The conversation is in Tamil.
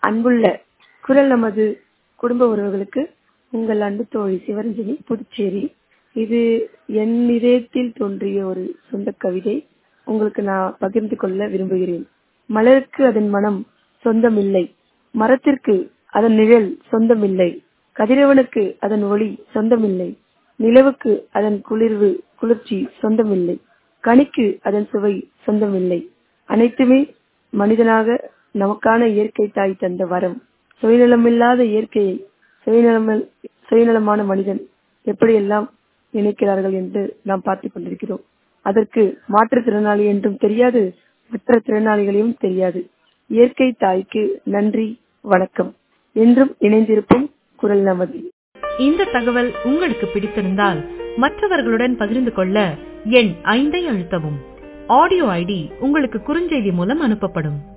அன்புள்ள குரல் நமது குடும்ப உறவுகளுக்கு உங்கள் அன்பு தோழி சிவரஞ்சனி புதுச்சேரி இது என் இதயத்தில் தோன்றிய ஒரு சொந்த கவிதை உங்களுக்கு நான் பகிர்ந்து கொள்ள விரும்புகிறேன் மலருக்கு அதன் மனம் சொந்தமில்லை மரத்திற்கு அதன் நிழல் சொந்தமில்லை கதிரவனுக்கு அதன் ஒளி சொந்தமில்லை நிலவுக்கு அதன் குளிர்வு குளிர்ச்சி சொந்தமில்லை கனிக்கு அதன் சுவை சொந்தமில்லை அனைத்துமே மனிதனாக நமக்கான இயற்கை தாய் தந்த வரம் சுயநலமில்லாத இயற்கையை சுயநலம் சுயநலமான மனிதன் எப்படியெல்லாம் நினைக்கிறார்கள் என்று நாம் பார்த்துக் கொண்டிருக்கிறோம் அதற்கு மாற்றுத்திறனாளி என்றும் தெரியாது மற்ற திறனாளிகளையும் தெரியாது இயற்கை தாய்க்கு நன்றி வணக்கம் என்றும் இணைந்திருப்போம் குரல் நமது இந்த தகவல் உங்களுக்கு பிடித்திருந்தால் மற்றவர்களுடன் பகிர்ந்து கொள்ள எண் ஐந்தை அழுத்தவும் ஆடியோ ஐடி உங்களுக்கு குறுஞ்செய்தி மூலம் அனுப்பப்படும்